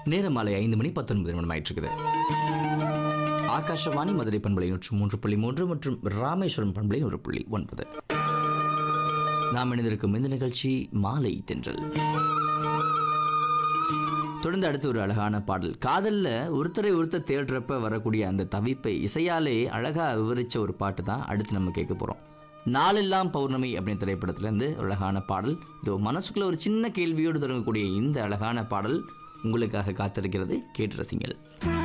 நேரம் மாலை ஐந்து மணி பத்தொன்பது நிமிடம் ஆயிட்டு ஆகாஷவாணி மதுரை பண்பலை நூற்று மூன்று புள்ளி மூன்று மற்றும் ராமேஸ்வரம் பண்பலை நூறு புள்ளி ஒன்பது நாம் இணைந்திருக்கும் இந்த நிகழ்ச்சி மாலை தென்றல் தொடர்ந்து அடுத்து ஒரு அழகான பாடல் காதல்ல ஒருத்தரை ஒருத்தர் தேடுறப்ப வரக்கூடிய அந்த தவிப்பை இசையாலே அழகா விவரிச்ச ஒரு பாட்டு தான் அடுத்து நம்ம கேட்க போறோம் நாளெல்லாம் பௌர்ணமி அப்படின்னு திரைப்படத்திலேருந்து அழகான பாடல் இது மனசுக்குள்ள ஒரு சின்ன கேள்வியோடு தொடங்கக்கூடிய இந்த அழகான பாடல் உங்களுக்காக காத்திருக்கிறது கேட்டு ரசிங்கள்